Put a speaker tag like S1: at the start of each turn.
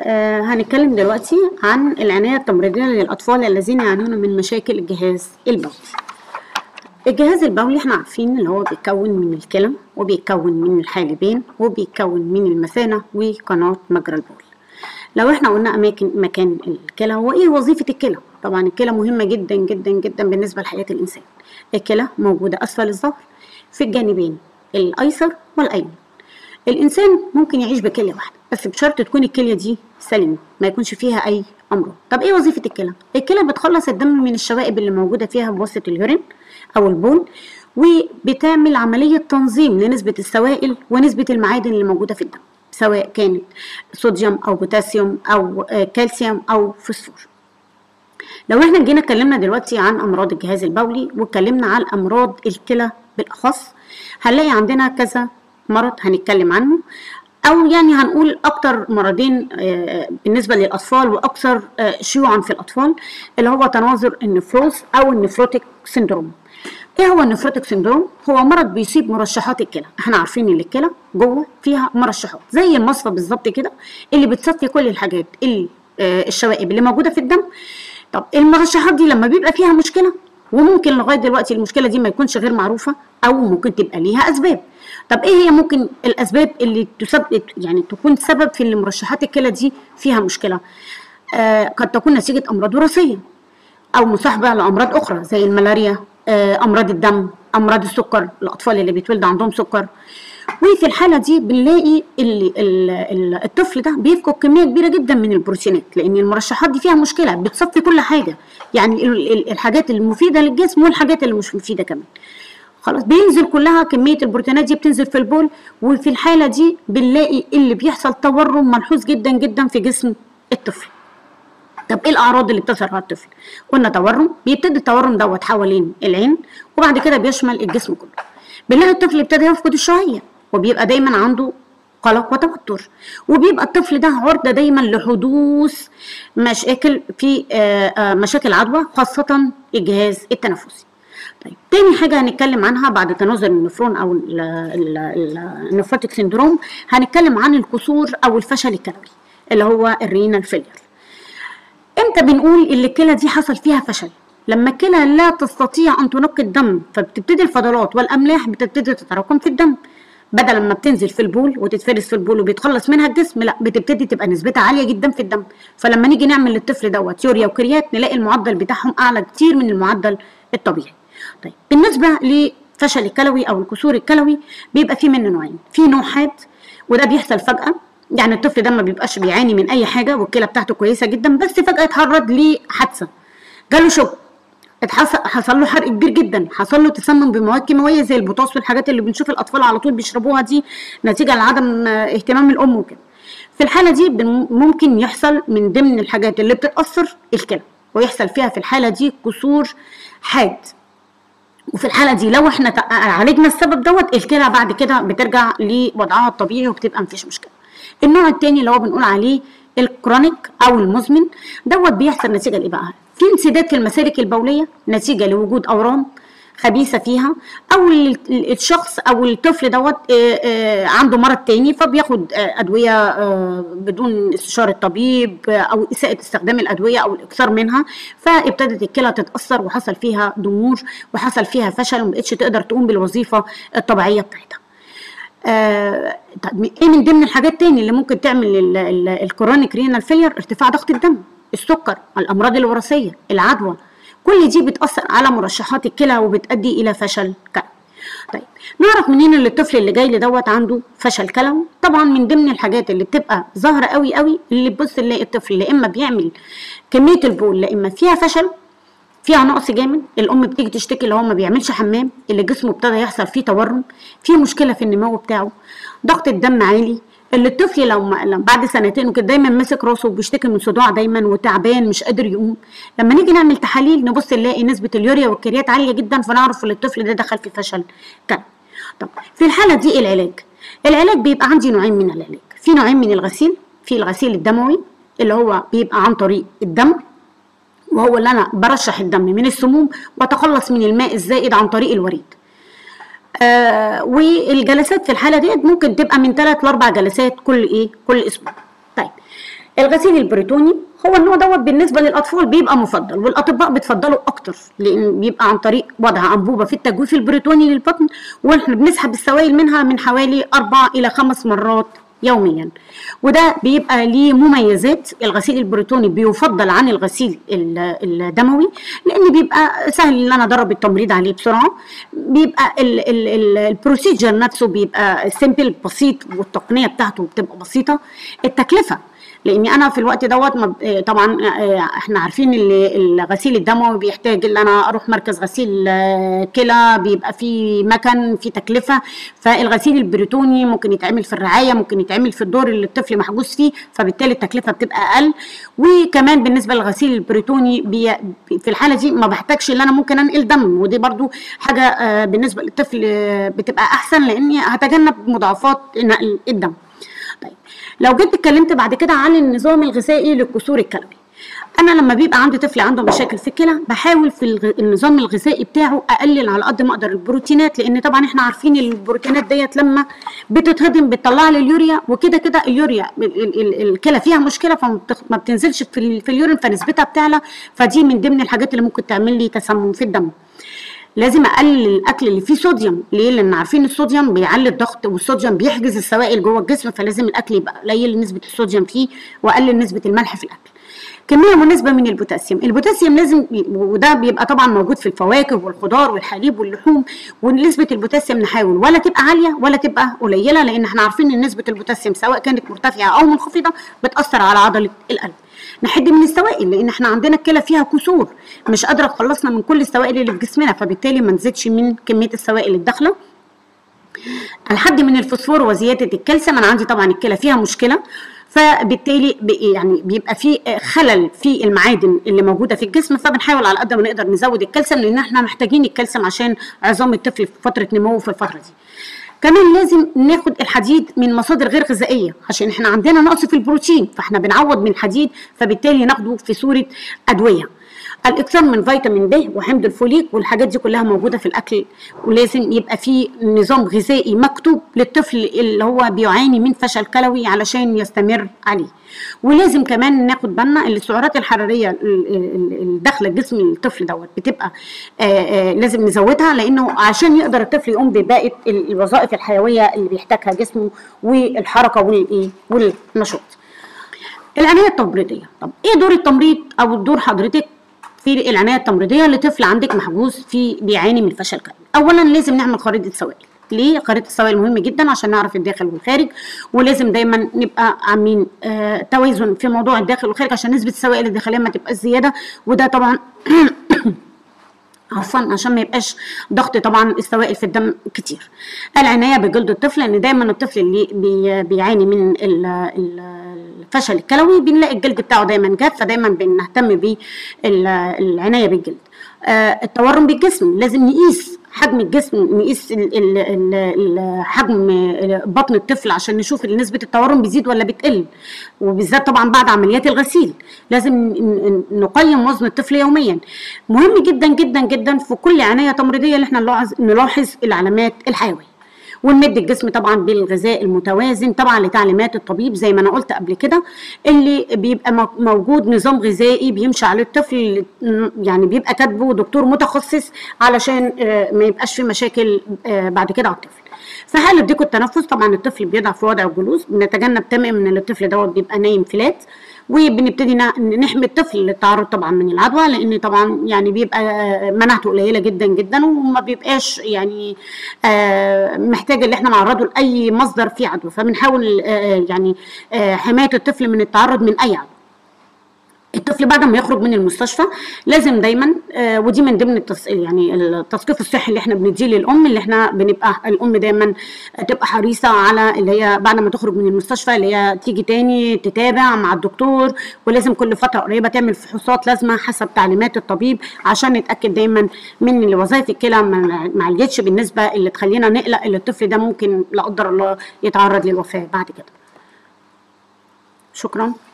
S1: آه هنتكلم دلوقتي عن العناية التمريضية للأطفال الذين يعانون من مشاكل الجهاز البولي. الجهاز البولي احنا عارفين اللي هو بيتكون من الكلى وبيتكون من الحالبين وبيتكون من المثانة وقناة مجرى البول. لو احنا قلنا أماكن مكان الكلى هو إيه وظيفة الكلى؟ طبعا الكلى مهمة جدا جدا جدا بالنسبة لحياة الإنسان. الكلى موجودة أسفل الظهر في الجانبين الأيسر والأيمن. الانسان ممكن يعيش بكليه واحده بس بشرط تكون الكليه دي سليمه ما يكونش فيها اي امراض طب ايه وظيفه الكلى الكلى بتخلص الدم من الشوائب اللي موجوده فيها بواسطه اليورين او البول وبتعمل عمليه تنظيم لنسبه السوائل ونسبه المعادن اللي موجوده في الدم سواء كانت صوديوم او بوتاسيوم او كالسيوم او فوسفور لو احنا جينا اتكلمنا دلوقتي عن امراض الجهاز البولي واتكلمنا عن امراض الكلى بالاخص هنلاقي عندنا كذا مرض هنتكلم عنه او يعني هنقول اكتر مرضين بالنسبه للاطفال واكثر شيوعا في الاطفال اللي هو تناظر النفروز او النفروتيك سيندروم ايه هو النفروتيك سيندروم هو مرض بيصيب مرشحات الكلى احنا عارفين ان الكلى جوه فيها مرشحات زي المصفى بالظبط كده اللي بتصفي كل الحاجات اللي الشوائب اللي موجوده في الدم طب المرشحات دي لما بيبقى فيها مشكله وممكن لغايه دلوقتي المشكله دي ما يكونش غير معروفه او ممكن تبقى ليها اسباب طب ايه هي ممكن الاسباب اللي تسبب يعني تكون سبب في ان مرشحات الكلى دي فيها مشكله آه قد تكون نتيجه امراض وراثيه او مصاحبه لامراض اخرى زي الملاريا آه امراض الدم امراض السكر الاطفال اللي بيتولد عندهم سكر وفي الحاله دي بنلاقي اللي الطفل ده بيفقد كميه كبيره جدا من البروتينات لان المرشحات دي فيها مشكله بتصفي كل حاجه يعني الحاجات المفيده للجسم والحاجات اللي مش مفيده كمان خلاص بينزل كلها كميه البروتينات دي بتنزل في البول وفي الحاله دي بنلاقي اللي بيحصل تورم ملحوظ جدا جدا في جسم الطفل طب ايه الاعراض اللي بتظهر على الطفل قلنا تورم بيبتدي التورم دوت حوالين العين وبعد كده بيشمل الجسم كله بنلاقي الطفل ابتدى يفقد الشهيه وبيبقى دايما عنده قلق وتوتر وبيبقى الطفل ده عرضه دايما لحدوث مشاكل في مشاكل عدوى خاصه الجهاز التنفسي طيب تاني حاجة هنتكلم عنها بعد تناظر النفرون أو النفروتيك سيندروم هنتكلم عن الكسور أو الفشل الكلوي اللي هو الرينال فيلير امتى بنقول ان الكلى دي حصل فيها فشل لما الكلى لا تستطيع ان تنقي الدم فبتبتدي الفضلات والاملاح بتبتدي تتراكم في الدم بدل ما بتنزل في البول وتتفرز في البول وبيتخلص منها الجسم لا بتبتدي تبقى نسبتها عاليه جدا في الدم فلما نيجي نعمل للطفل دوت يوريا وكريات نلاقي المعدل بتاعهم اعلى كتير من المعدل الطبيعي طيب بالنسبه لفشل الكلوي او الكسور الكلوي بيبقى فيه منه نوعين في نوع حاد وده بيحصل فجاه يعني الطفل ده ما بيبقاش بيعاني من اي حاجه والكلى بتاعته كويسه جدا بس فجاه اتعرض لحادثه جاله شوك حصل له حرق كبير جدا حصل له تسمم بمواد كيماويه زي البوتاس والحاجات اللي بنشوف الاطفال على طول بيشربوها دي نتيجه لعدم اهتمام الام وكده في الحاله دي ممكن يحصل من ضمن الحاجات اللي بتتاثر الكلى ويحصل فيها في الحاله دي كسور حاد وفي الحاله دي لو احنا عالجنا السبب دوت الكلى بعد كده بترجع لوضعها الطبيعي وبتبقى مفيش مشكله النوع الثاني اللي هو بنقول عليه الكرونيك او المزمن دوت بيحصل نتيجه لايه بقى في انسداد في المسالك البوليه نتيجه لوجود اورام خبيثه فيها او الشخص او الطفل دوت عنده مرض تاني فبياخد ادويه بدون استشاره الطبيب او اساءه استخدام الادويه او الاكثار منها فابتدت الكلى تتاثر وحصل فيها ضمور وحصل فيها فشل ومبقتش تقدر تقوم بالوظيفه الطبيعيه بتاعتها آه ايه من ضمن الحاجات تاني اللي ممكن تعمل الكرونيك رينال فيلير ارتفاع ضغط الدم السكر الامراض الوراثيه العدوى كل دي بتاثر على مرشحات الكلى وبتؤدي الى فشل كلوي طيب نعرف منين ان الطفل اللي جاي لي دوت عنده فشل كلوي طبعا من ضمن الحاجات اللي بتبقى ظاهره قوي قوي اللي تبص نلاقي الطفل لا اما بيعمل كميه البول لا اما فيها فشل فيها نقص جامد الام بتيجي تشتكي اللي هو ما بيعملش حمام اللي جسمه ابتدى يحصل فيه تورم في مشكله في النمو بتاعه ضغط الدم عالي اللي الطفل لو ما بعد سنتين وكده دايما ماسك راسه وبيشتكي من صداع دايما وتعبان مش قادر يقوم لما نيجي نعمل تحاليل نبص نلاقي نسبه اليوريا والكريات عاليه جدا فنعرف ان الطفل ده دخل في فشل كلوي طب في الحاله دي العلاج العلاج بيبقى عندي نوعين من العلاج في نوعين من الغسيل في الغسيل الدموي اللي هو بيبقى عن طريق الدم وهو اللي انا برشح الدم من السموم واتخلص من الماء الزائد عن طريق الوريد آه والجلسات في الحاله ديت ممكن تبقى من ثلاث لاربع جلسات كل ايه كل اسبوع طيب الغسيل البريتوني هو النوع دوت بالنسبه للاطفال بيبقى مفضل والاطباء بتفضله اكتر لان بيبقى عن طريق وضع انبوبه في التجويف البريتوني للبطن واحنا بنسحب السوائل منها من حوالي اربع الى خمس مرات يوميا وده بيبقى ليه مميزات الغسيل البريتوني بيفضل عن الغسيل الدموي لان بيبقى سهل ان انا ادرب التمريض عليه بسرعه بيبقى البروسيجر نفسه بيبقى سيمبل بسيط والتقنيه بتاعته بتبقى بسيطه التكلفه لاني انا في الوقت دوت طبعا احنا عارفين ان الغسيل الدموي بيحتاج ان انا اروح مركز غسيل كلى بيبقى في مكن في تكلفه فالغسيل البريتوني ممكن يتعمل في الرعايه ممكن يتعمل في الدور اللي الطفل محجوز فيه فبالتالي التكلفه بتبقى اقل وكمان بالنسبه للغسيل البريتوني بي في الحاله دي ما بحتاجش ان انا ممكن انقل دم ودي برضو حاجه بالنسبه للطفل بتبقى احسن لاني هتجنب مضاعفات نقل الدم طيب لو جيت اتكلمت بعد كده عن النظام الغذائي للكسور الكلوي انا لما بيبقى عندي طفل عنده مشاكل في الكلى بحاول في الغ... النظام الغذائي بتاعه اقلل على قد ما اقدر البروتينات لان طبعا احنا عارفين البروتينات ديت لما بتتهضم بتطلع لي اليوريا وكده كده اليوريا ال... ال... الكلى فيها مشكله فما بتخ... ما بتنزلش في, ال... في اليورين فنسبتها بتعلى فدي من ضمن الحاجات اللي ممكن تعمل لي تسمم في الدم لازم اقلل الاكل اللي فيه صوديوم ليه لان عارفين الصوديوم بيعلي الضغط والصوديوم بيحجز السوائل جوه الجسم فلازم الاكل يبقى قليل نسبه الصوديوم فيه واقلل نسبه الملح في الاكل كميه مناسبه من البوتاسيوم البوتاسيوم لازم وده بيبقى طبعا موجود في الفواكه والخضار والحليب واللحوم ونسبه البوتاسيوم نحاول ولا تبقى عاليه ولا تبقى قليله لان احنا عارفين ان نسبه البوتاسيوم سواء كانت مرتفعه او منخفضه بتاثر على عضله القلب نحد من السوائل لان احنا عندنا الكلى فيها كسور مش قادره تخلصنا من كل السوائل اللي في جسمنا فبالتالي ما نزيدش من كميه السوائل الداخله الحد من الفوسفور وزياده الكالسيوم انا عندي طبعا الكلى فيها مشكله فبالتالي يعني بيبقى في خلل في المعادن اللي موجوده في الجسم فبنحاول على قد ما نقدر نزود الكالسيوم لان احنا محتاجين الكالسيوم عشان عظام الطفل في فتره نموه في الفتره دي كمان لازم ناخد الحديد من مصادر غير غذائيه عشان احنا عندنا نقص في البروتين فاحنا بنعوض من الحديد فبالتالي ناخده في صوره ادويه الاكثار من فيتامين ب وحمض الفوليك والحاجات دي كلها موجوده في الاكل ولازم يبقى في نظام غذائي مكتوب للطفل اللي هو بيعاني من فشل كلوي علشان يستمر عليه ولازم كمان ناخد بالنا السعرات الحراريه اللي داخله جسم الطفل دوت بتبقى آآ آآ لازم نزودها لانه عشان يقدر الطفل يقوم بباقي الوظائف الحيويه اللي بيحتاجها جسمه والحركه والايه والنشاط العنايه التمريضيه طب ايه دور التمريض او دور حضرتك في العنايه التمريضيه لطفل عندك محجوز في بيعاني من فشل كلوي اولا لازم نعمل خريطه سوائل ليه خريطه السوائل مهم جدا عشان نعرف الداخل والخارج ولازم دايما نبقى عاملين آه توازن في موضوع الداخل والخارج عشان نسبه السوائل الداخليه ما تبقاش زياده وده طبعا عفوا عشان ما يبقاش ضغط طبعا السوائل في الدم كتير العنايه بجلد الطفل لان دايما الطفل اللي بي بيعاني من الفشل الكلوي بنلاقي الجلد بتاعه دايما جاف فدايما بنهتم بالعنايه بالجلد آه التورم بالجسم لازم نقيس حجم الجسم نقيس ال ال ال حجم بطن الطفل عشان نشوف نسبة التورم بيزيد ولا بتقل وبالذات طبعا بعد عمليات الغسيل لازم نقيم وزن الطفل يوميا مهم جدا جدا جدا في كل عناية تمريضية اللي احنا نلاحظ العلامات الحيوية ونمد الجسم طبعا بالغذاء المتوازن طبعا لتعليمات الطبيب زي ما انا قلت قبل كده اللي بيبقى موجود نظام غذائي بيمشي عليه الطفل يعني بيبقى كاتبه دكتور متخصص علشان ما يبقاش في مشاكل بعد كده على الطفل في حالة ضيق التنفس طبعا الطفل بيضع في وضع الجلوس بنتجنب تماما ان الطفل دوت بيبقى نايم فلات وبنبتدي نحمي الطفل للتعرض طبعا من العدوى لان طبعا يعني بيبقى مناعته قليله جدا جدا وما بيبقاش يعني محتاج ان احنا نعرضه لاي مصدر فيه عدوى فبنحاول يعني حمايه الطفل من التعرض من اي عدوى الطفل بعد ما يخرج من المستشفى لازم دايما آه ودي من ضمن التص... يعني التثقيف الصحي اللي احنا بنديه للام اللي احنا بنبقى الام دايما تبقى حريصه على اللي هي بعد ما تخرج من المستشفى اللي هي تيجي تاني تتابع مع الدكتور ولازم كل فتره قريبه تعمل فحوصات لازمه حسب تعليمات الطبيب عشان نتاكد دايما من ان وظائف الكلى ما عليتش بالنسبه اللي تخلينا نقلق ان الطفل ده ممكن لا قدر الله يتعرض للوفاه بعد كده شكرا